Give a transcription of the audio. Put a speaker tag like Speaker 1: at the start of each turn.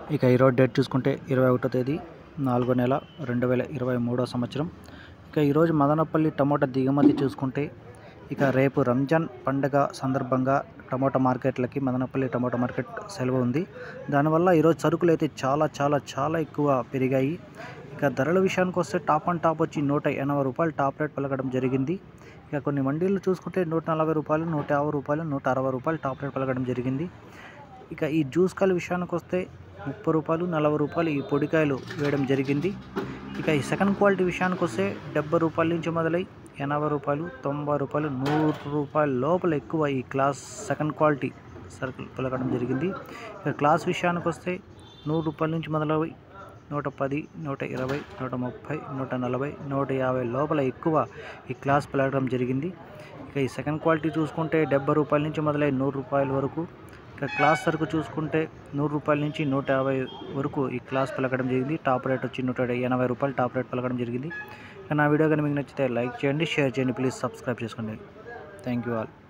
Speaker 1: ఇక ఈరోజు డేట్ చూసుకుంటే ఇరవై ఒకటో తేదీ నాలుగో నెల రెండు వేల ఇరవై మూడో సంవత్సరం ఇక ఈరోజు మదనపల్లి టమోటా దిగుమతి చూసుకుంటే ఇక రేపు రంజాన్ పండుగ సందర్భంగా టమోటా మార్కెట్లకి మదనపల్లి టమోటా మార్కెట్ సెలవు ఉంది దానివల్ల ఈరోజు సరుకులు అయితే చాలా చాలా చాలా ఎక్కువ పెరిగాయి ఇక ధరల విషయానికి వస్తే టాప్ అండ్ టాప్ వచ్చి నూట ఎనభై రూపాయలు టాప్ రేట్ పలకడం జరిగింది ఇక కొన్ని మండీలు చూసుకుంటే నూట నలభై రూపాయలు నూట యాభై రూపాయలు నూట అరవై రూపాయలు టాప్ రేట్ పలకడం జరిగింది ఇక ఈ జ్యూస్ కాయల విషయానికి వస్తే ముప్పై రూపాయలు నలభై రూపాయలు ఈ పొడికాయలు వేయడం జరిగింది ఇక ఈ సెకండ్ క్వాలిటీ విషయానికి వస్తే డెబ్బై రూపాయల నుంచి మొదలై ఎనభై రూపాయలు తొంభై రూపాయలు నూరు రూపాయల లోపల ఎక్కువ ఈ క్లాస్ సెకండ్ క్వాలిటీ సరుకులు పలకడం జరిగింది ఇక క్లాస్ విషయానికి వస్తే నూరు రూపాయల నుంచి మొదలై నూట పది నూట ఇరవై నూట ముప్పై నూట నలభై నూట యాభై లోపల ఎక్కువ ఈ క్లాస్ పలకడం జరిగింది ఇక ఈ సెకండ్ క్వాలిటీ చూసుకుంటే డెబ్బై రూపాయల నుంచి మొదలై నూరు రూపాయల వరకు ఇక క్లాస్ సరుకు చూసుకుంటే నూరు రూపాయల నుంచి నూట యాభై వరకు ఈ క్లాస్ పలకడం జరిగింది టాప్ రేట్ వచ్చి నూట ఎనభై రూపాయలు టాప్ రేట్ పలకడం జరిగింది ఇక నా వీడియో కానీ మీకు నచ్చితే లైక్ చేయండి షేర్ చేయండి ప్లీజ్ సబ్స్క్రైబ్ చేసుకోండి థ్యాంక్ యూ ఆల్